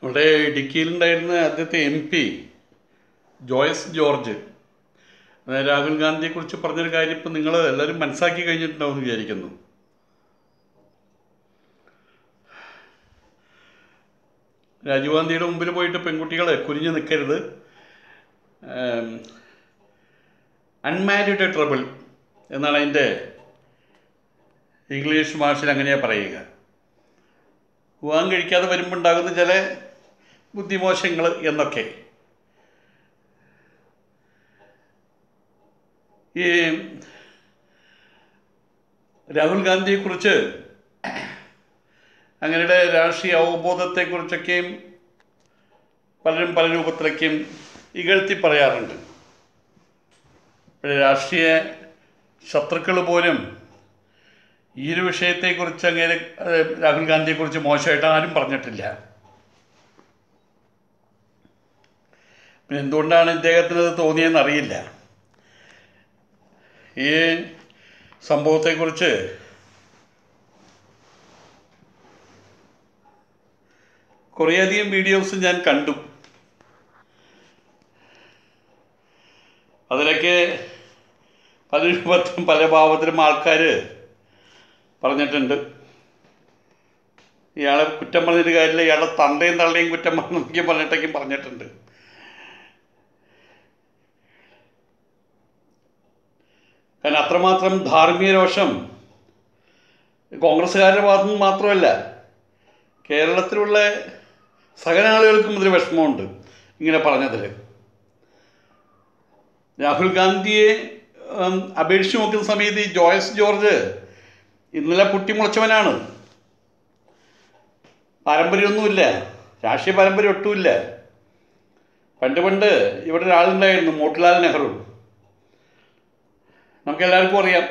ഇവിടെ ഇടുക്കിയിലുണ്ടായിരുന്ന ആദ്യത്തെ M P joyous George അതായത് രാഹുൽ ഗാന്ധിയെക്കുറിച്ച് പറഞ്ഞൊരു കാര്യം ഇപ്പം നിങ്ങൾ എല്ലാവരും മനസ്സാക്കി കഴിഞ്ഞിട്ടുണ്ടാവും എന്ന് വിചാരിക്കുന്നു രാജീവ് ഗാന്ധിയുടെ മുമ്പിൽ പോയിട്ട് പെൺകുട്ടികൾ കുനിഞ്ഞു നിൽക്കരുത് അൺമാരിഡ് ട്രബിൾ എന്നാണ് അതിൻ്റെ ഇംഗ്ലീഷ് ഭാഷയിൽ അങ്ങനെയാണ് പറയുക വിവാഹം കഴിക്കാതെ വരുമ്പോൾ ഉണ്ടാകുന്ന ചില ബുദ്ധിമോശങ്ങൾ എന്നൊക്കെ ഈ രാഹുൽ ഗാന്ധിയെക്കുറിച്ച് അങ്ങനെയുടെ രാഷ്ട്രീയ അവബോധത്തെക്കുറിച്ചൊക്കെയും പലരും പല രൂപത്തിലൊക്കെയും ഇകഴ്ത്തി പറയാറുണ്ട് രാഷ്ട്രീയ ശത്രുക്കൾ പോലും ഈ ഒരു വിഷയത്തെക്കുറിച്ച് അങ്ങനെ ഏഹ്, രാഹുൽ ഗാന്ധിയെക്കുറിച്ച് മോശമായിട്ട് ആരും പറഞ്ഞിട്ടില്ല പിന്നെ എന്തുകൊണ്ടാണ് ഇദ്ദേഹത്തിന് അത് തോന്നിയെന്ന് അറിയില്ല ഈ സംഭവത്തെക്കുറിച്ച് കുറേയധികം വീഡിയോസ് ഞാൻ കണ്ടു അതിലൊക്കെ പല രൂപത്തിലും പല ഭാവത്തിലും ആൾക്കാർ പറഞ്ഞിട്ടുണ്ട് ഇയാളെ കുറ്റം പറഞ്ഞിട്ട് കാര്യമില്ല ഇയാളെ തന്തയും തള്ളയും കുറ്റം പറഞ്ഞൊക്കെ പറഞ്ഞിട്ടൊക്കെയും പറഞ്ഞിട്ടുണ്ട് കാരണം അത്രമാത്രം ധാർമ്മിക രോഷം കോൺഗ്രസ്സുകാരുടെ ഭാഗത്തു നിന്ന് മാത്രമല്ല കേരളത്തിലുള്ള സകല ആളുകൾക്കും ഇതിൽ വിഷമമുണ്ട് ഇങ്ങനെ പറഞ്ഞതിൽ രാഹുൽ ഗാന്ധിയെ ഉം, അപേക്ഷിച്ച് നോക്കുന്ന സമയത്ത് ഈ ജോയ്സ് ജോർജ് ഇന്നലെ പൊട്ടിമുളച്ചവനാണ് പാരമ്പര്യമൊന്നുമില്ല രാഷ്ട്രീയ പാരമ്പര്യം ഒട്ടുമില്ല പണ്ട് പണ്ട് ഇവിടെ ഒരാളുണ്ടായിരുന്നു മോട്ടിലാൽ നെഹ്റു നമുക്ക് എല്ലാവർക്കും അറിയാം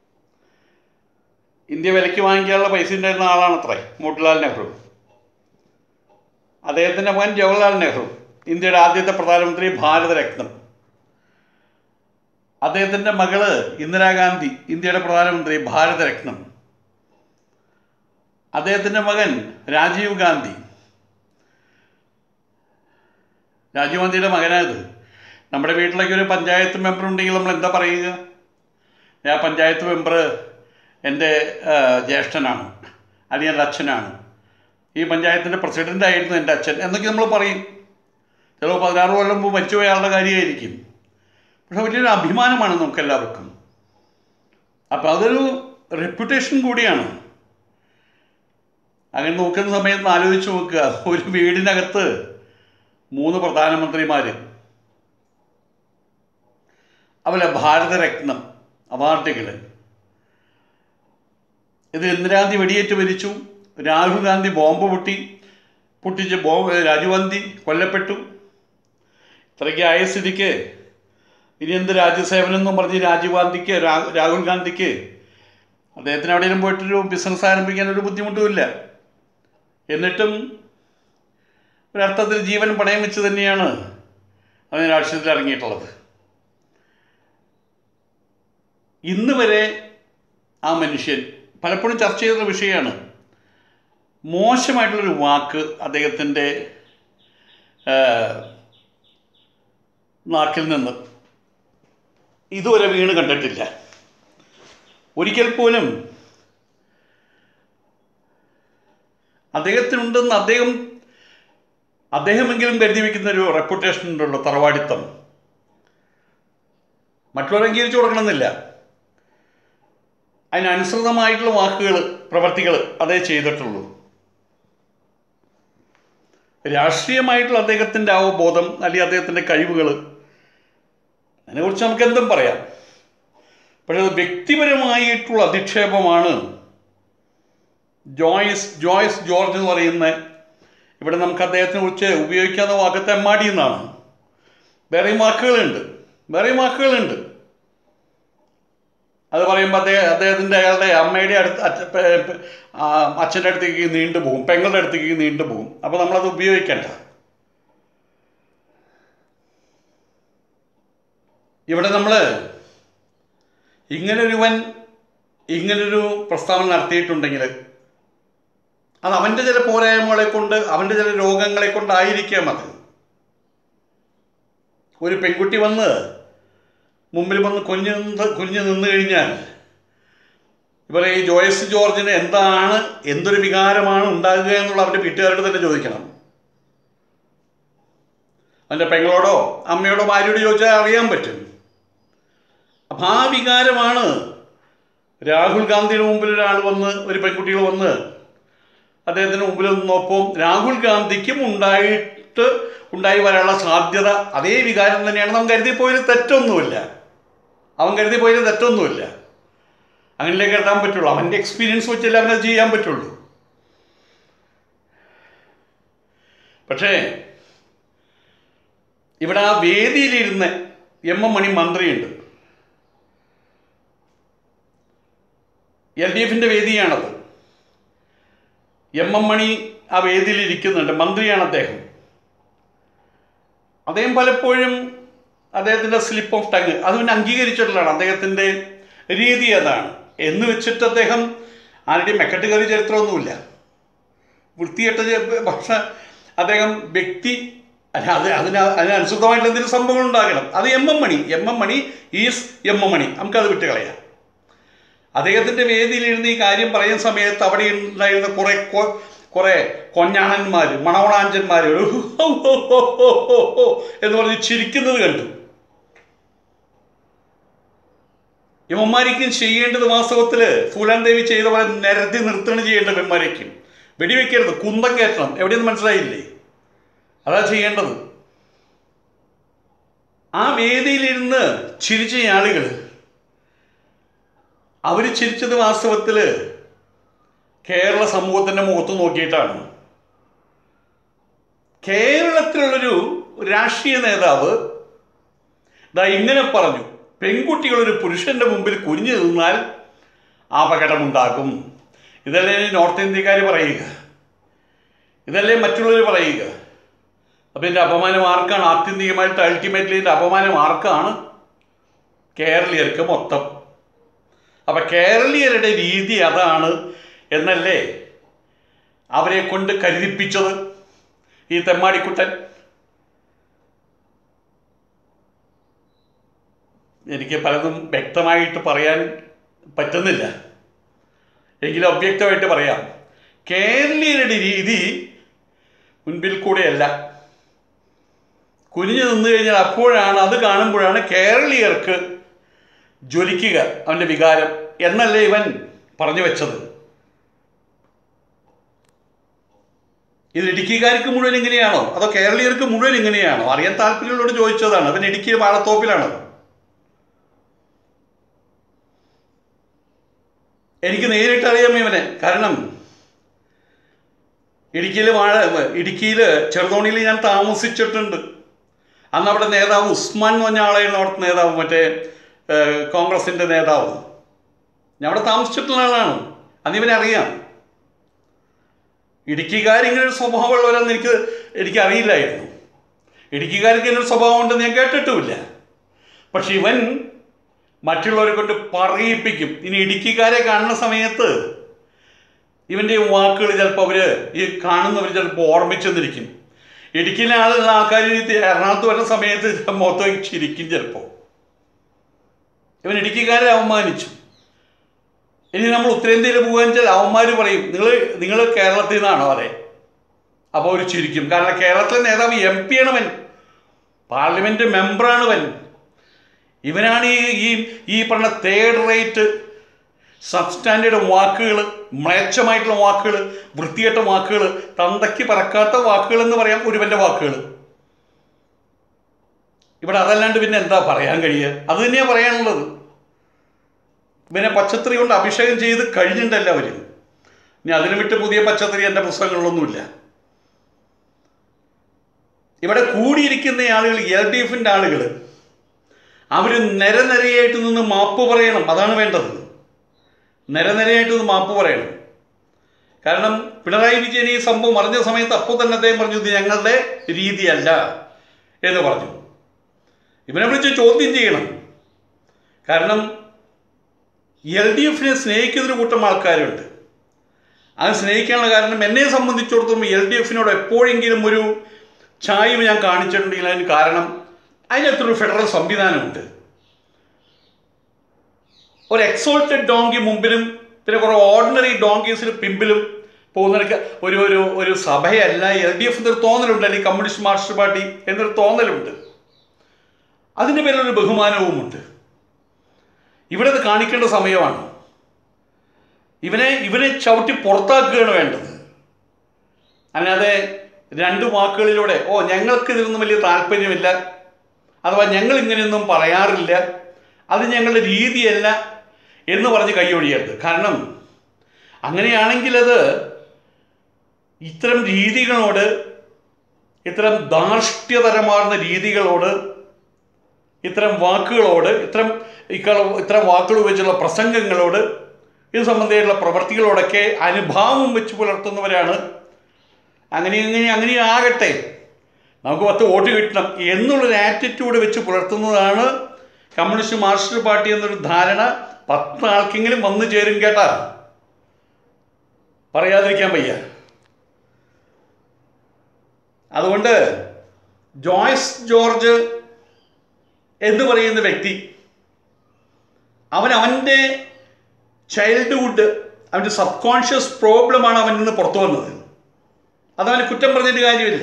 ഇന്ത്യ വിലയ്ക്ക് വാങ്ങിക്കാനുള്ള പൈസ ഉണ്ടായിരുന്ന ആളാണത്രേ മോട്ടിലാൽ നെഹ്റു അദ്ദേഹത്തിൻ്റെ മകൻ ജവഹർലാൽ നെഹ്റു ഇന്ത്യയുടെ ആദ്യത്തെ പ്രധാനമന്ത്രി ഭാരതരത്നം അദ്ദേഹത്തിൻ്റെ മകള് ഇന്ദിരാഗാന്ധി ഇന്ത്യയുടെ പ്രധാനമന്ത്രി ഭാരതരത്നം അദ്ദേഹത്തിൻ്റെ മകൻ രാജീവ് ഗാന്ധി രാജീവ് ഗാന്ധിയുടെ മകനായത് നമ്മുടെ വീട്ടിലേക്ക് ഒരു പഞ്ചായത്ത് മെമ്പർ ഉണ്ടെങ്കിൽ നമ്മൾ എന്താ പറയുക ആ പഞ്ചായത്ത് മെമ്പർ എൻ്റെ ആ, ജ്യേഷ്ഠനാണ് അല്ലെങ്കിൽ എൻ്റെ അച്ഛനാണ് ഈ പഞ്ചായത്തിൻ്റെ പ്രസിഡൻ്റ് ആയിരുന്നു എൻ്റെ അച്ഛൻ എന്നൊക്കെ നമ്മൾ പറയും ചിലപ്പോൾ പതിനാറ് കൊല്ലം മുമ്പ് മരിച്ചുപോയ ആളുടെ കാര്യമായിരിക്കും പക്ഷെ വലിയൊരു അഭിമാനമാണ് നമുക്ക് എല്ലാവർക്കും അപ്പോൾ അതൊരു റെപ്യൂട്ടേഷൻ കൂടിയാണ് അങ്ങനെ നോക്കുന്ന സമയത്ത് ആലോചിച്ച് നോക്കുക ഒരു വീടിനകത്ത് മൂന്ന് പ്രധാനമന്ത്രിമാർ അതുപോലെ ഭാരതരത്നം അവാർഡുകൾ ഇത് ഇന്ദിരാഗാന്ധി വെടിയേറ്റ് മരിച്ചു രാഹുൽ ഗാന്ധി ബോംബ് പൊട്ടി പൊട്ടിച്ച് ബോംബ് രാജീവ് ഗാന്ധി കൊല്ലപ്പെട്ടു ഇത്രയ്ക്ക് ആയ സ്ഥിതിക്ക് ഇനി എന്ത് രാജ്യസേവനം എന്നും പറഞ്ഞ് രാജീവ് ഗാന്ധിക്ക് രാ- രാഹുൽ ഗാന്ധിക്ക് അദ്ദേഹത്തിന് എവിടെയെങ്കിലും പോയിട്ടൊരു ബിസിനസ് ആരംഭിക്കാൻ ഒരു ബുദ്ധിമുട്ടുമില്ല എന്നിട്ടും ഒരർത്ഥത്തിൽ ജീവൻ പണയം വെച്ച് തന്നെയാണ് അതിന് രാഷ്ട്രീയത്തിൽ ഇറങ്ങിയിട്ടുള്ളത് ഇന്ന് വരെ ആ മനുഷ്യൻ പലപ്പോഴും ചർച്ച ചെയ്ത വിഷയമാണ് മോശമായിട്ടുള്ളൊരു വാക്ക് അദ്ദേഹത്തിൻ്റെ ആ, നാക്കിൽ നിന്ന് ഇതുവരെ വീണ് കണ്ടിട്ടില്ല ഒരിക്കൽ പോലും അദ്ദേഹത്തിനുണ്ടെന്ന് അദ്ദേഹം അദ്ദേഹമെങ്കിലും കരുതി വയ്ക്കുന്ന ഒരു റെപ്യൂട്ടേഷൻ ഉണ്ടല്ലോ തറവാടിത്തം മറ്റുള്ളവർ അംഗീകരിച്ചു കൊടുക്കണമെന്നില്ല അതിനനുസൃതമായിട്ടുള്ള വാക്കുകൾ പ്രവർത്തികൾ അതേ ചെയ്തിട്ടുള്ളൂ രാഷ്ട്രീയമായിട്ടുള്ള അദ്ദേഹത്തിൻ്റെ അവബോധം അല്ലെങ്കിൽ അദ്ദേഹത്തിൻ്റെ കഴിവുകൾ അതിനെക്കുറിച്ച് നമുക്ക് എന്തും പറയാം പക്ഷേ അത് വ്യക്തിപരമായിട്ടുള്ള അധിക്ഷേപമാണ് ജോയ്സ് ജോയ്സ് ജോർജ് എന്ന് പറയുന്ന ഇവിടെ നമുക്ക് അദ്ദേഹത്തിനെ കുറിച്ച് ഉപയോഗിക്കാവുന്ന വാക്ക് തെമ്മാടി എന്നാണ് വേറെയും വാക്കുകളുണ്ട് വേറെയും വാക്കുകളുണ്ട് അത് പറയുമ്പോൾ അദ്ദേഹം അദ്ദേഹത്തിൻ്റെ അയാളുടെ അമ്മയുടെ അടുത്ത് അച്ഛ പെ- പെ- ആ, അച്ഛൻ്റെ അടുത്തേക്ക് നീണ്ടുപോകും പെങ്ങളുടെ അടുത്തേക്ക് നീണ്ടുപോകും അപ്പോൾ നമ്മളത് ഉപയോഗിക്കണ്ട ഇവിടെ നമ്മൾ ഇങ്ങനൊരുവൻ ഇങ്ങനൊരു പ്രസ്താവന നടത്തിയിട്ടുണ്ടെങ്കിൽ അത് അവൻ്റെ ചില പോരായ്മകളെ കൊണ്ട് അവൻ്റെ ചില രോഗങ്ങളെ കൊണ്ടായിരിക്കാം അത് ഒരു പെൺകുട്ടി വന്ന് മുമ്പിൽ വന്ന് കുഞ്ഞു നിന്ന് കുഞ്ഞു നിന്ന് കഴിഞ്ഞാൽ ഇവരെ ഈ ജോയ്സ് ജോർജിന് എന്താണ് എന്തൊരു വികാരമാണ് ഉണ്ടാകുക എന്നുള്ള അവൻ്റെ വീട്ടുകാരോട് തന്നെ ചോദിക്കണം അവൻ്റെ പെങ്ങളോടോ അമ്മയോടോ ഭാര്യയോട് ചോദിച്ചാൽ അറിയാൻ പറ്റും അപ്പം ആ വികാരമാണ് രാഹുൽ ഗാന്ധിയുടെ മുമ്പിൽ ഒരാൾ വന്ന് ഒരു പെൺകുട്ടികൾ വന്ന് അദ്ദേഹത്തിന് മുമ്പിൽ നിന്നൊപ്പം രാഹുൽ ഗാന്ധിക്കും ഉണ്ടായിട്ട് ഉണ്ടായി വരാനുള്ള സാധ്യത അതേ വികാരം തന്നെയാണ് അവൻ കരുതി പോയതിൽ തെറ്റൊന്നുമില്ല അവൻ കരുതി പോയതിൽ തെറ്റൊന്നുമില്ല അങ്ങനെയൊക്കെ എത്താൻ പറ്റുള്ളൂ അവൻ്റെ എക്സ്പീരിയൻസ് വെച്ചല്ലേ അവനത് ചെയ്യാൻ പറ്റുള്ളൂ പക്ഷേ ഇവിടെ ആ വേദിയിലിരുന്ന് എം എം മണി മന്ത്രിയുണ്ട് എൽ ഡി എഫിൻ്റെ വേദിയാണത് എം എം മണി ആ വേദിയിൽ ഇരിക്കുന്നുണ്ട് മന്ത്രിയാണ് അദ്ദേഹം അദ്ദേഹം പലപ്പോഴും അദ്ദേഹത്തിൻ്റെ സ്ലിപ്പ് ഓഫ് ടങ് അത് പിന്നെ അംഗീകരിച്ചിട്ടുള്ളതാണ് അദ്ദേഹത്തിൻ്റെ രീതി അതാണ് എന്ന് വെച്ചിട്ട് അദ്ദേഹം ആരുടെയും മെക്കെട്ട് കയറി ചരിത്രമൊന്നുമില്ല വൃത്തികെട്ട ചെ- പക്ഷെ അദ്ദേഹം വ്യക്തി അല്ല, അത് അതിന് അതിനനുസൃതമായിട്ടുള്ള എന്തെങ്കിലും സംഭവങ്ങൾ ഉണ്ടാകണം അത് M M Mani M M Mani is M M Mani നമുക്കത് വിട്ട് കളയാം അദ്ദേഹത്തിൻ്റെ വേദിയിലിരുന്ന് ഈ കാര്യം പറയുന്ന സമയത്ത് അവിടെ ഉണ്ടായിരുന്ന കുറേ കൊ- കുറേ കൊഞ്ഞാണന്മാർ മണവണാഞ്ചന്മാർ എന്ന് പറഞ്ഞ് ചിരിക്കുന്നത് കണ്ടു ഇവന്മാരിക്കും ചെയ്യേണ്ടത് വാസ്തവത്തിൽ ഫൂലാൻ ദേവി ചെയ്ത പോലെ നിരത്തി നിർത്തണം ചെയ്യേണ്ടത് ഇവന്മാരേക്കും വെടിവെക്കരുത് കുന്തം കയറ്റണം എവിടെയൊന്നും മനസ്സിലായില്ലേ അതാ ചെയ്യേണ്ടത് ആ വേദിയിലിരുന്ന് ചിരിച്ച ആളുകൾ അവർ ചിരിച്ചത് വാസ്തവത്തിൽ കേരള സമൂഹത്തിൻ്റെ മുഖത്ത് നോക്കിയിട്ടാണ് കേരളത്തിലുള്ളൊരു രാഷ്ട്രീയ നേതാവ് ദാ ഇങ്ങനെ പറഞ്ഞു പെൺകുട്ടികൾ ഒരു പുരുഷന്റെ മുമ്പിൽ കുനിഞ്ഞു നിന്നാൽ അപകടമുണ്ടാകും ഇതല്ലേ നോർത്ത് ഇന്ത്യക്കാർ പറയുക ഇതല്ലേ മറ്റുള്ളവർ പറയുക അപ്പം ഇതിൻ്റെ അപമാനം ആർക്കാണ് ആത്യന്തികമായിട്ട് അൾട്ടിമേറ്റ്ലി ഇതിൻ്റെ അപമാനം ആർക്കാണ് കേരളീയർക്ക് മൊത്തം അപ്പം കേരളീയരുടെ രീതി അതാണ് എന്നല്ലേ അവരെ കൊണ്ട് കരുതിപ്പിച്ചത് ഈ തെമ്മാടിക്കുട്ടൻ എനിക്ക് പലതും വ്യക്തമായിട്ട് പറയാൻ പറ്റുന്നില്ല എങ്കിലും അവ്യക്തമായിട്ട് പറയാം കേരളീയരുടെ രീതി മുൻപിൽ കൂടെയല്ല കുനിഞ്ഞു നിന്ന് കഴിഞ്ഞാൽ അപ്പോഴാണ് അത് കാണുമ്പോഴാണ് കേരളീയർക്ക് ജ്വലിക്കുക അവൻ്റെ വികാരം എന്നല്ലേ ഇവൻ പറഞ്ഞു വെച്ചത് ഇത് ഇടുക്കിക്കാർക്ക് മുഴുവൻ ഇങ്ങനെയാണോ അതോ കേരളീയർക്ക് മുഴുവൻ ഇങ്ങനെയാണോ അറിയാൻ താല്പര്യമുള്ളവരോട് ചോദിച്ചതാണ് അവൻ ഇടുക്കി വാഴത്തോപ്പിലാണ് എനിക്ക് നേരിട്ട് അറിയാം ഇവനെ കാരണം ഇടുക്കിയിൽ വാഴ ഇടുക്കിയിൽ ചെറുതോണിയിൽ ഞാൻ താമസിച്ചിട്ടുണ്ട് അന്ന് അവിടെ നേതാവ് ഉസ്മാൻ എന്ന് പറഞ്ഞ ആളായിരുന്നു അവിടുത്തെ നേതാവ് മറ്റേ ഏഹ്, കോൺഗ്രസിൻ്റെ നേതാവ് ഞാൻ അവിടെ താമസിച്ചിട്ടുള്ള ആളാണ് അന്ന് ഇവനെ അറിയാം ഇടുക്കിക്കാർ ഇങ്ങനെ ഒരു സ്വഭാവമുള്ളവരെന്ന് എനിക്ക് എനിക്ക് അറിയില്ലായിരുന്നു ഇടുക്കിക്കാർക്ക് ഇങ്ങനെ ഒരു സ്വഭാവം ഉണ്ടെന്ന് ഞാൻ കേട്ടിട്ടുമില്ല പക്ഷെ ഇവൻ മറ്റുള്ളവരെ കൊണ്ട് പറയിപ്പിക്കും ഇനി ഇടുക്കിക്കാരെ കാണുന്ന സമയത്ത് ഇവൻ്റെ ഈ വാക്കുകൾ ചിലപ്പോൾ അവർ ഈ കാണുന്നവർ ചിലപ്പോൾ ഓർമ്മിച്ചെന്നിരിക്കും ഇടുക്കിയിലെ ആളുള്ള ആൾക്കാർ ഈ എറണാകുളത്ത് വരുന്ന സമയത്ത് മൊത്തം ചിരിക്കും ചിലപ്പോൾ ഇവൻ ഇടുക്കിക്കാരെ അവമാനിച്ചു ഇനി നമ്മൾ ഉത്തരേന്ത്യയിൽ പോകാൻ വെച്ചാൽ അവന്മാർ പറയും നിങ്ങൾ നിങ്ങൾ കേരളത്തിൽ നിന്നാണോ അതെ അപ്പോൾ അവർ ചിരിക്കും കാരണം കേരളത്തിലെ നേതാവ് എം പി ആണ് അവൻ പാർലമെൻറ്റ് മെമ്പറാണ് അവൻ ഇവനാണ് ഈ ഈ ഈ പറഞ്ഞ തേർഡ് റേറ്റ് സബ്സ്റ്റാൻഡേർഡ് വാക്കുകൾ മ്ലേച്ഛമായിട്ടുള്ള വാക്കുകൾ വൃത്തികെട്ട വാക്കുകൾ തന്തയ്ക്ക് പറക്കാത്ത വാക്കുകൾ എന്ന് പറയാം ഒരുവൻ്റെ വാക്കുകൾ ഇവിടെ അതല്ലാണ്ട് പിന്നെ എന്താ പറയാൻ കഴിയുക അത് തന്നെയാണ് പറയാനുള്ളത് ഇവനെ പച്ചത്തറി കൊണ്ട് അഭിഷേകം ചെയ്ത് കഴിഞ്ഞിട്ടല്ല അവർ ഇനി അതിന് വിട്ട് പുതിയ പച്ചത്തറി എൻ്റെ പുസ്തകങ്ങളിലൊന്നുമില്ല ഇവിടെ കൂടിയിരിക്കുന്ന ആളുകൾ എൽ ഡി എഫിൻ്റെ ആളുകൾ അവർ നിരനിരയായിട്ട് നിന്ന് മാപ്പ് പറയണം അതാണ് വേണ്ടത് നിരനിരയായിട്ട് നിന്ന് മാപ്പ് പറയണം കാരണം പിണറായി വിജയൻ ഈ സംഭവം അറിഞ്ഞ സമയത്ത് അപ്പോൾ തന്നെ അദ്ദേഹം പറഞ്ഞു ഇത് ഞങ്ങളുടെ രീതിയല്ല എന്ന് പറഞ്ഞു ഇവനെ വിളിച്ച് ചോദ്യം ചെയ്യണം കാരണം എൽ ഡി എഫിനെ സ്നേഹിക്കുന്നൊരു കൂട്ടം ആൾക്കാരുണ്ട് അത് സ്നേഹിക്കാനുള്ള കാരണം എന്നെ സംബന്ധിച്ചിടത്തോളം എൽ ഡി എഫിനോട് എപ്പോഴെങ്കിലും ഒരു ചായ്വ് ഞാൻ കാണിച്ചിട്ടുണ്ടെങ്കിൽ അതിന് കാരണം അതിനകത്തൊരു ഫെഡറൽ സംവിധാനമുണ്ട് ഒരു എക്സോൾട്ടഡ് ഡോങ്കി മുമ്പിലും പിന്നെ കുറേ ഓർഡിനറി ഡോങ്കീസിന് പിമ്പിലും പോകുന്നവർക്ക് ഒരു ഒരു ഒരു സഭയല്ല എൽ ഡി എഫ് എന്നൊരു തോന്നലുണ്ട് അല്ലെങ്കിൽ കമ്മ്യൂണിസ്റ്റ് മാർക്സിസ്റ്റ് പാർട്ടി എന്നൊരു തോന്നലുണ്ട് അതിൻ്റെ പേരിലൊരു ബഹുമാനവുമുണ്ട് ഇവിടെ അത് കാണിക്കേണ്ട സമയമാണ് ഇവനെ ഇവനെ ചവിട്ടി പുറത്താക്കുകയാണ് വേണ്ടത് അല്ലാതെ രണ്ട് വാക്കുകളിലൂടെ ഓ ഞങ്ങൾക്ക് ഇതിലൊന്നും വലിയ താല്പര്യമില്ല അഥവാ ഞങ്ങൾ ഇങ്ങനെയൊന്നും പറയാറില്ല അത് ഞങ്ങളുടെ രീതിയല്ല എന്ന് പറഞ്ഞ് കൈയൊഴിയരുത് കാരണം അങ്ങനെയാണെങ്കിൽ അത് ഇത്തരം രീതികളോട് ഇത്തരം ധാർഷ്ട്യതരമാർന്ന രീതികളോട് ഇത്തരം വാക്കുകളോട് ഇത്തരം ഇക്കള ഇത്തരം വാക്കുകൾ വെച്ചുള്ള പ്രസംഗങ്ങളോട് ഇത് സംബന്ധിച്ചുള്ള പ്രവർത്തികളോടൊക്കെ അനുഭാവം വെച്ച് പുലർത്തുന്നവരാണ് അങ്ങനെ അങ്ങനെ അങ്ങനെ ആകട്ടെ നമുക്ക് പത്ത് വോട്ട് കിട്ടണം എന്നുള്ളൊരു ആറ്റിറ്റ്യൂഡ് വെച്ച് പുലർത്തുന്നതാണ് കമ്മ്യൂണിസ്റ്റ് മാർക്സിസ്റ്റ് പാർട്ടി എന്നൊരു ധാരണ പത്ത് ആൾക്കെങ്കിലും വന്നു ചേരും കേട്ടാ പറയാതിരിക്കാൻ വയ്യ അതുകൊണ്ട് ജോയ്സ് ജോർജ് എന്ന് പറയുന്ന വ്യക്തി അവൻ അവൻ്റെ ചൈൽഡ്ഹുഡ് അവൻ്റെ സബ് കോൺഷ്യസ് പ്രോബ്ലമാണ് അവനിൽ നിന്ന് പുറത്തു വന്നത് അതവന് കുറ്റം പറഞ്ഞിട്ട് കാര്യമില്ല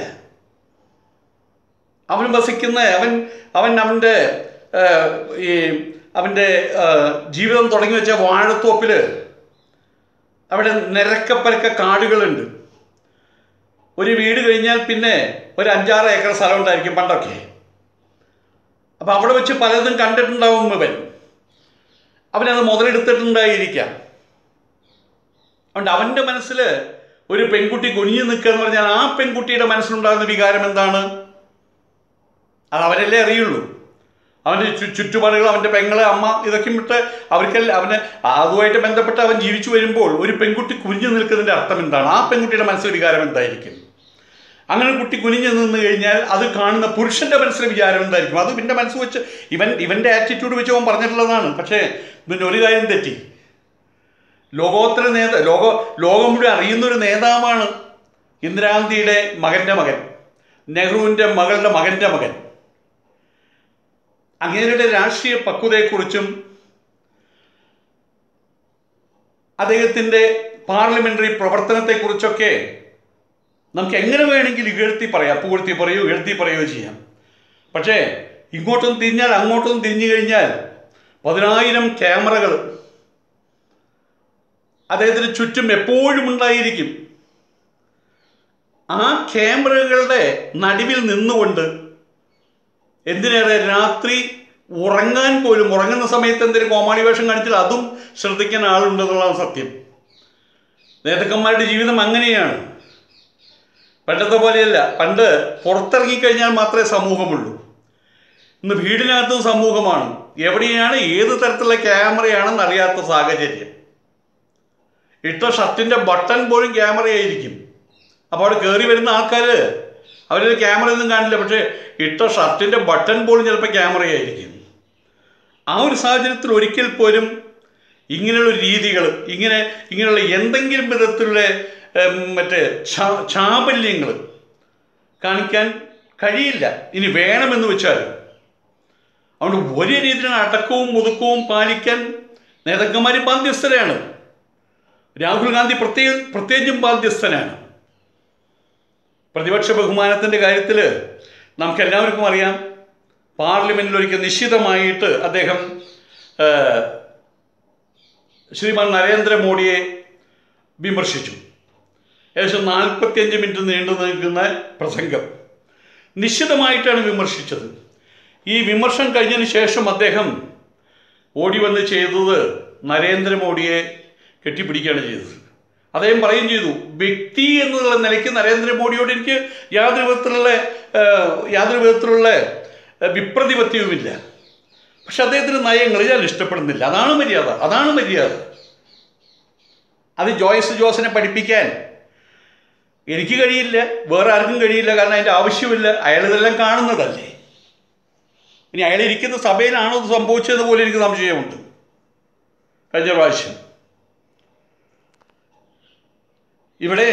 അവൻ വസിക്കുന്ന അവൻ അവൻ അവൻ്റെ ഏഹ്, ഈ അവൻ്റെ ഏഹ്, ജീവിതം തുടങ്ങി വെച്ച വാഴത്തോപ്പിൽ അവിടെ നിരക്കപ്പരക്ക കാടുകളുണ്ട് ഒരു വീട് കഴിഞ്ഞാൽ പിന്നെ ഒരു അഞ്ചാറ് ഏക്കർ സ്ഥലം ഉണ്ടായിരിക്കും പണ്ടൊക്കെ അപ്പം അവിടെ വെച്ച് പലതും കണ്ടിട്ടുണ്ടാവും ഇവൻ അവനത് മുതലെടുത്തിട്ടുണ്ടായിരിക്കാം അതുകൊണ്ട് അവൻ്റെ മനസ്സിൽ ഒരു പെൺകുട്ടി കുനിഞ്ഞു നിൽക്കുക എന്ന് പറഞ്ഞാൽ ആ പെൺകുട്ടിയുടെ മനസ്സിലുണ്ടാകുന്ന വികാരം എന്താണ് അത് അവരല്ലേ അറിയുള്ളൂ അവൻ്റെ ചു ചുറ്റുപാടുകൾ അവൻ്റെ പെങ്ങള് അമ്മ ഇതൊക്കെ വിട്ട് അവർക്കെല്ലാം അവന് അതുമായിട്ട് ബന്ധപ്പെട്ട് അവൻ ജീവിച്ചു വരുമ്പോൾ ഒരു പെൺകുട്ടി കുനിഞ്ഞു നിൽക്കുന്നതിൻ്റെ അർത്ഥം എന്താണ് ആ പെൺകുട്ടിയുടെ മനസ്സിലെ വികാരം എന്തായിരിക്കും അങ്ങനെ ഒരു കുട്ടി കുനിഞ്ഞു നിന്ന് കഴിഞ്ഞാൽ അത് കാണുന്ന പുരുഷന്റെ മനസ്സിലെ വിചാരം എന്തായിരിക്കും അത് ഇവൻ്റെ മനസ്സ് വെച്ച് ഇവൻ ഇവൻ്റെ ആറ്റിറ്റ്യൂഡ് വെച്ച് അവൻ പറഞ്ഞിട്ടുള്ളതാണ് പക്ഷേ ഇതിൻ്റെ ഒരു കാര്യം തെറ്റി ലോകോത്തര നേത ലോക ലോകം മുഴുവൻ അറിയുന്ന ഒരു നേതാവാണ് ഇന്ദിരാഗാന്ധിയുടെ മകൻ്റെ മകൻ നെഹ്റുവിൻ്റെ മകളുടെ മകൻ്റെ മകൻ അങ്ങേരുടെ രാഷ്ട്രീയ പക്വതയെക്കുറിച്ചും അദ്ദേഹത്തിൻ്റെ പാർലമെൻ്ററി പ്രവർത്തനത്തെക്കുറിച്ചൊക്കെ നമുക്ക് എങ്ങനെ വേണമെങ്കിലും ഇകഴ്ത്തി പറയാം പുകഴ്ത്തി പറയുകയോ ഇകഴ്ത്തി പറയുകയോ ചെയ്യാം പക്ഷേ ഇങ്ങോട്ടും തിരിഞ്ഞാൽ അങ്ങോട്ടും തിരിഞ്ഞു കഴിഞ്ഞാൽ പതിനായിരം ക്യാമറകൾ അദ്ദേഹത്തിന് ചുറ്റും എപ്പോഴും ഉണ്ടായിരിക്കും ആ ക്യാമറകളുടെ നടുവിൽ നിന്നുകൊണ്ട് എന്തിനേറെ രാത്രി ഉറങ്ങാൻ പോലും ഉറങ്ങുന്ന സമയത്ത് എന്തെങ്കിലും കോമാളി വേഷം കാണിച്ചാൽ അതും ശ്രദ്ധിക്കാൻ ആളുണ്ടെന്നുള്ളതാണ് സത്യം നേതാക്കന്മാരുടെ ജീവിതം അങ്ങനെയാണ് പണ്ടത്തെ പോലെയല്ല പണ്ട് പുറത്തിറങ്ങിക്കഴിഞ്ഞാൽ മാത്രമേ സമൂഹമുള്ളൂ ഇന്ന് വീടിനകത്തും സമൂഹമാണ് എവിടെയാണ് ഏത് തരത്തിലുള്ള ക്യാമറയാണെന്ന് അറിയാത്ത സാഹചര്യം ഇട്ട ഷർട്ടിൻ്റെ ബട്ടൺ പോലും ക്യാമറയായിരിക്കും അപ്പോൾ അവിടെ കയറി വരുന്ന ആൾക്കാർ അവരൊരു ക്യാമറ ഒന്നും കാണില്ല പക്ഷേ ഇട്ട ഷർട്ടിൻ്റെ ബട്ടൺ പോലും ചിലപ്പോൾ ക്യാമറയായിരിക്കും ആ ഒരു സാഹചര്യത്തിൽ ഒരിക്കൽ പോലും ഇങ്ങനെയുള്ള രീതികൾ ഇങ്ങനെ ഇങ്ങനെയുള്ള എന്തെങ്കിലും വിധത്തിലുള്ള ഉം, മറ്റേ ചാ- ചാബല്യങ്ങൾ കാണിക്കാൻ കഴിയില്ല ഇനി വേണമെന്ന് വെച്ചാൽ അതുകൊണ്ട് ഒരു രീതിയിലുള്ള അടക്കവും ഒതുക്കവും പാലിക്കാൻ നേതാക്കന്മാർ ബാധ്യസ്ഥരാണ് രാഹുൽ ഗാന്ധി പ്രത്യേക പ്രത്യേകിച്ചും ബാധ്യസ്ഥനാണ് പ്രതിപക്ഷ ബഹുമാനത്തിൻ്റെ കാര്യത്തിൽ നമുക്ക് എല്ലാവർക്കും അറിയാം പാർലമെൻറ്റിൽ ഒരിക്കൽ നിശ്ചിതമായിട്ട് അദ്ദേഹം ആ, ശ്രീമാൻ നരേന്ദ്രമോദിയെ വിമർശിച്ചു ഏകദേശം നാൽപ്പത്തിയഞ്ച് മിനിറ്റ് നീണ്ടു നിൽക്കുന്ന പ്രസംഗം നിശ്ചിതമായിട്ടാണ് വിമർശിച്ചത് ഈ വിമർശനം കഴിഞ്ഞതിന് ശേഷം അദ്ദേഹം ഓടി വന്ന് ചെയ്തത് നരേന്ദ്രമോദിയെ കെട്ടിപ്പിടിക്കുകയാണ് ചെയ്തത് അദ്ദേഹം പറയുകയും ചെയ്തു വ്യക്തി എന്നുള്ള നിലയ്ക്ക് നരേന്ദ്രമോദിയോട് എനിക്ക് യാതൊരു വിധത്തിലുള്ള ആ, യാതൊരു വിധത്തിലുള്ള ആ, വിപ്രതിപത്യവുമില്ല പക്ഷെ അദ്ദേഹത്തിൻ്റെ നയങ്ങൾ ഞാൻ ഇഷ്ടപ്പെടുന്നില്ല അതാണ് മര്യാദ അതാണ് മര്യാദ അത് ജോയ്സ് ജോസിനെ പഠിപ്പിക്കാൻ എനിക്ക് കഴിയില്ല വേറെ ആർക്കും കഴിയില്ല കാരണം അതിൻ്റെ ആവശ്യമില്ല അയാൾ ഇതെല്ലാം കാണുന്നതല്ലേ ഇനി അയാൾ ഇരിക്കുന്ന സഭയിലാണോ ഇത് സംഭവിച്ചത് പോലെ എനിക്ക് സംശയമുണ്ട് കഴിഞ്ഞ പ്രാവശ്യം ഇവിടെ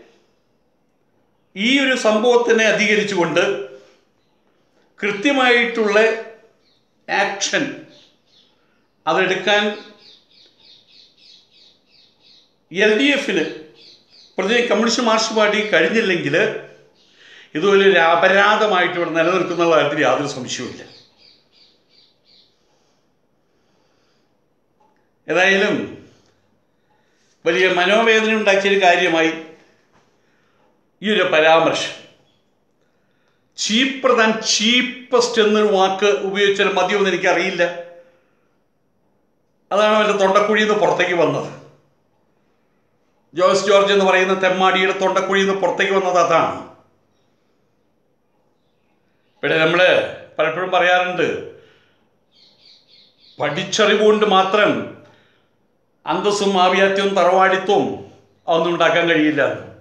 ഈ ഒരു സംഭവത്തിനെ അധികരിച്ചുകൊണ്ട് കൃത്യമായിട്ടുള്ള ആക്ഷൻ അതെടുക്കാൻ എൽ ഡി എഫിന് പ്രത്യേകിച്ച് കമ്മ്യൂണിസ്റ്റ് മാർക്സിസ്റ്റ് പാർട്ടി കഴിഞ്ഞില്ലെങ്കിൽ ഇതുപോലെ ഒരു അപരാധമായിട്ട് ഇവിടെ നിലനിൽക്കുന്ന കാര്യത്തിൽ യാതൊരു സംശയവുമില്ല ഏതായാലും വലിയ മനോവേദന ഉണ്ടാക്കിയൊരു കാര്യമായി ഈ ഒരു പരാമർശം ചീപ്പർ താൻ ചീപ്പസ്റ്റ് എന്നൊരു വാക്ക് ഉപയോഗിച്ചാൽ മതിയെന്ന് എനിക്കറിയില്ല അതാണ് അവൻ്റെ തൊണ്ടക്കുഴിയിൽ നിന്ന് പുറത്തേക്ക് വന്നത് ജോയ്സ് ജോർജ് എന്ന് പറയുന്ന തെമ്മാടിയുടെ തൊണ്ടക്കുഴിയിൽ നിന്ന് പുറത്തേക്ക് വന്നത് അതാണ് ഇവിടെ നമ്മൾ പലപ്പോഴും പറയാറുണ്ട് പഠിച്ചറിവുകൊണ്ട് മാത്രം അന്തസ്സും ആവിയാത്യവും തറവാടിത്വവും അതൊന്നും ഉണ്ടാക്കാൻ കഴിയില്ല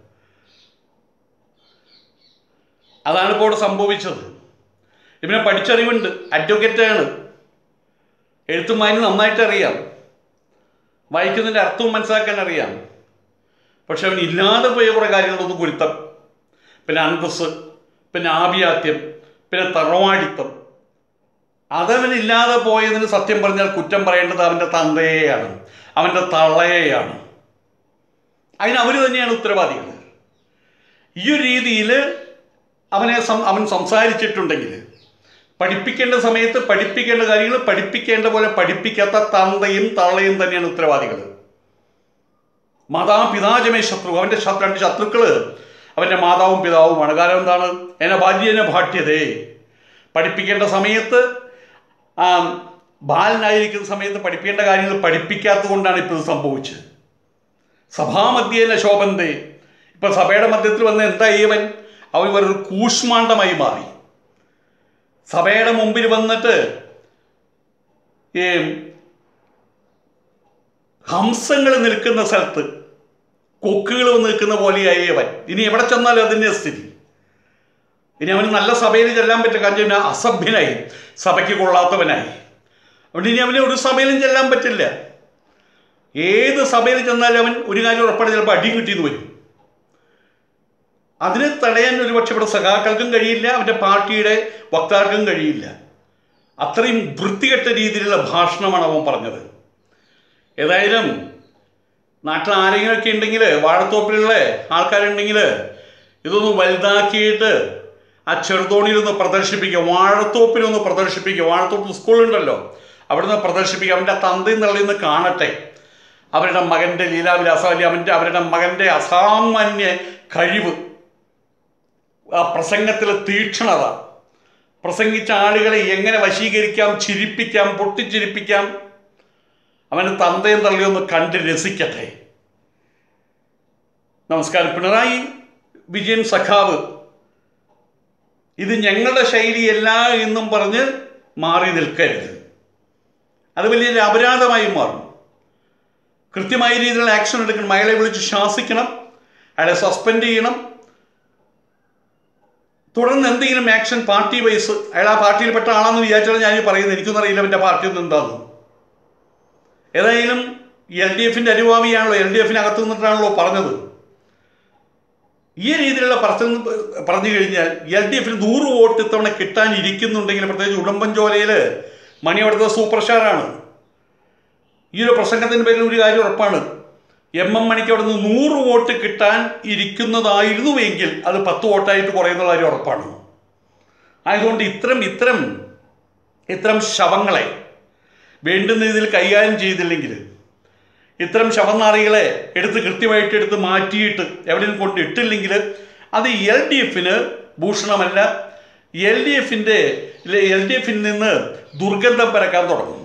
അതാണ് ഇപ്പോൾ ഇവിടെ സംഭവിച്ചത് ഇവനെ പഠിച്ചറിവുണ്ട് അഡ്വക്കേറ്റാണ് എഴുത്തും വായന നന്നായിട്ട് അറിയാം വായിക്കുന്നതിൻ്റെ അർത്ഥവും മനസ്സിലാക്കാൻ അറിയാം പക്ഷെ അവൻ ഇല്ലാതെ പോയ കുറേ കാര്യങ്ങളൊന്നും കുരുത്തം പിന്നെ അന്തസ് പിന്നെ ആഭിയാത്യം പിന്നെ തറവാടിത്തം അതവനില്ലാതെ പോയതിന് സത്യം പറഞ്ഞാൽ കുറ്റം പറയേണ്ടത് അവൻ്റെ തന്തയെയാണ് അവൻ്റെ തള്ളയെയാണ് അതിന് അവർ തന്നെയാണ് ഉത്തരവാദികൾ ഈ ഒരു രീതിയിൽ അവനെ സം അവൻ സംസാരിച്ചിട്ടുണ്ടെങ്കിൽ പഠിപ്പിക്കേണ്ട സമയത്ത് പഠിപ്പിക്കേണ്ട കാര്യങ്ങൾ പഠിപ്പിക്കേണ്ട പോലെ പഠിപ്പിക്കാത്ത തന്തയും തള്ളയും തന്നെയാണ് ഉത്തരവാദികൾ മാതാപിതാജമേ ശത്രു അവൻ്റെ ശത്രു രണ്ട് ശത്രുക്കള് അവൻ്റെ മാതാവും പിതാവുമാണ് കാരണം എന്താണ് എന്നെ ബാല്യനെ ഭാട്യതേ പഠിപ്പിക്കേണ്ട സമയത്ത് ആ ബാലനായിരിക്കുന്ന സമയത്ത് പഠിപ്പിക്കേണ്ട കാര്യങ്ങൾ പഠിപ്പിക്കാത്തത് കൊണ്ടാണ് ഇപ്പോൾ ഇത് സംഭവിച്ചത് സഭാമധ്യേന ശോഭന്തേ ഇപ്പം സഭയുടെ മധ്യത്തിൽ വന്ന് എന്താ ഇവൻ അവൻ വേറൊരു കൂഷ്മാണ്ഡമായി മാറി സഭയുടെ മുമ്പിൽ വന്നിട്ട് ഈ ഹംസങ്ങൾ നിൽക്കുന്ന സ്ഥലത്ത് കൊക്കുകൾ നിൽക്കുന്ന പോലെയായി അവൻ ഇനി എവിടെ ചെന്നാലും അതിൻ്റെ സ്ഥിതി ഇനി അവന് നല്ല സഭയിൽ ചെല്ലാൻ പറ്റില്ല കാരണം ഇവന് അസഭ്യനായി സഭയ്ക്ക് കൊള്ളാത്തവനായി അതുകൊണ്ട് ഇനി അവന് ഒരു സഭയിലും ചെല്ലാൻ പറ്റില്ല ഏത് സഭയിൽ ചെന്നാലും അവൻ ഒരു കാര്യം ഉറപ്പാണ് ചിലപ്പോൾ അടി കിട്ടിയെന്ന് വരും അതിനെ തടയാൻ ഒരുപക്ഷെ ഇവിടെ സഖാക്കൾക്കും കഴിയില്ല അവൻ്റെ പാർട്ടിയുടെ വക്താക്കൾക്കും കഴിയില്ല അത്രയും വൃത്തികെട്ട രീതിയിലുള്ള ഭാഷണമാണ് അവൻ പറഞ്ഞത് ഏതായാലും നാട്ടിൽ ആരെങ്കിലുമൊക്കെ ഉണ്ടെങ്കിൽ വാഴത്തോപ്പിലുള്ള ആൾക്കാരുണ്ടെങ്കിൽ ഇതൊന്ന് വലുതാക്കിയിട്ട് ആ ചെറുതോണിയിലൊന്ന് പ്രദർശിപ്പിക്കുക വാഴത്തോപ്പിലൊന്ന് പ്രദർശിപ്പിക്കുക വാഴത്തോപ്പ് സ്കൂളുണ്ടല്ലോ അവിടെ നിന്ന് പ്രദർശിപ്പിക്കുക അവൻ്റെ തന്തയും തള്ളിന്ന് കാണട്ടെ അവരുടെ മകൻ്റെ ലീലാവിലാസം അല്ലെങ്കിൽ അവൻ്റെ അവരുടെ മകൻ്റെ അസാമാന്യ കഴിവ് ആ പ്രസംഗത്തിലെ തീക്ഷണത പ്രസംഗിച്ച ആളുകളെ എങ്ങനെ വശീകരിക്കാം ചിരിപ്പിക്കാം പൊട്ടിച്ചിരിപ്പിക്കാം അവന് തന്തയും തള്ളിയൊന്ന് കണ്ട് രസിക്കട്ടെ നമസ്കാരം പിണറായി വിജയൻ സഖാവ് ഇത് ഞങ്ങളുടെ ശൈലിയല്ല എന്നും പറഞ്ഞ് മാറി നിൽക്കരുത് അത് വലിയൊരു അപരാധമായി മാറും കൃത്യമായ രീതിയിലുള്ള ആക്ഷൻ എടുക്കണം അയാളെ വിളിച്ച് ശാസിക്കണം അയാളെ സസ്പെൻഡ് ചെയ്യണം തുടർന്ന് എന്തെങ്കിലും ആക്ഷൻ പാർട്ടി വൈസ് അയാൾ ആ പാർട്ടിയിൽപ്പെട്ട ആളാണെന്ന് വിചാരിച്ചാണ് ഞാൻ ഈ പറയുന്നത് എനിക്കൊന്നും അറിയില്ല അവൻ്റെ പാർട്ടി ഒന്നും എന്താണെന്ന് ഏതായാലും എൽ ഡി എഫിൻ്റെ അനുഭാവിയാണല്ലോ എൽ ഡി എഫിനകത്ത് നിന്നിട്ടാണല്ലോ പറഞ്ഞത് ഈ രീതിയിലുള്ള പ്രസംഗം പറഞ്ഞു കഴിഞ്ഞാൽ എൽ ഡി എഫിന് നൂറ് വോട്ട് ഇത്തവണ കിട്ടാനിരിക്കുന്നുണ്ടെങ്കിൽ പ്രത്യേകിച്ച് ഉടമ്പൻചോലയിൽ മണി അവിടുത്തെ സൂപ്പർ സ്റ്റാറാണ് ഈ ഒരു പ്രസംഗത്തിൻ്റെ പേരിൽ ഒരു കാര്യം ഉറപ്പാണ് എം എം മണിക്ക് അവിടെ നിന്ന് നൂറ് വോട്ട് കിട്ടാൻ ഇരിക്കുന്നതായിരുന്നുവെങ്കിൽ അത് പത്ത് വോട്ടായിട്ട് കുറയുന്ന കാര്യം ഉറപ്പാണ് ആയതുകൊണ്ട് ഇത്തരം ഇത്തരം ഇത്തരം ശവങ്ങളെ വേണ്ടുന്ന രീതിയിൽ കൈകാര്യം ചെയ്തില്ലെങ്കിൽ ഇത്തരം ശവനാറികളെ എടുത്ത് കൃത്യമായിട്ട് എടുത്ത് മാറ്റിയിട്ട് എവിടെയും കൊണ്ട് ഇട്ടില്ലെങ്കിൽ അത് എൽ ഡി എഫിന് ഭൂഷണമല്ല എൽ ഡി എഫിൻ്റെ എൽ ഡി എഫിൽ നിന്ന് ദുർഗന്ധം പരക്കാൻ തുടങ്ങും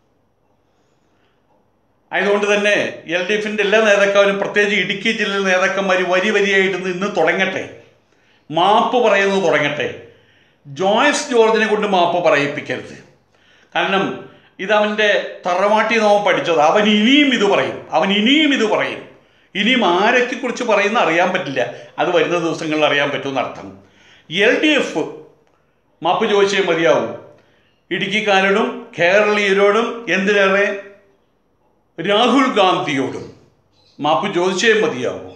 ആയതുകൊണ്ട് തന്നെ എൽ ഡി എഫിൻ്റെ എല്ലാ നേതാക്കന്മാരും പ്രത്യേകിച്ച് ഇടുക്കി ജില്ലയിലെ നേതാക്കന്മാർ വരി വരിയായിട്ട് ഇന്ന് തുടങ്ങട്ടെ മാപ്പ് പറയുന്നത് തുടങ്ങട്ടെ ജോയ്സ് ജോർജിനെ കൊണ്ട് മാപ്പ് പറയിപ്പിക്കരുത് കാരണം ഇതവൻ്റെ തറവാട്ടി നോവൻ പഠിച്ചത് അവൻ ഇനിയും ഇത് പറയും അവൻ ഇനിയും ഇത് പറയും ഇനിയും ആരൊക്കെ കുറിച്ച് പറയുന്ന അറിയാൻ പറ്റില്ല അത് വരുന്ന ദിവസങ്ങളിൽ അറിയാൻ പറ്റുമെന്ന് അർത്ഥം എൽ ഡി എഫ് മാപ്പ് ചോദിച്ചേ മതിയാവും ഇടുക്കിക്കാരോടും കേരളീയരോടും എന്തിനേറെ രാഹുൽ ഗാന്ധിയോടും മാപ്പ് ചോദിച്ചേ മതിയാവും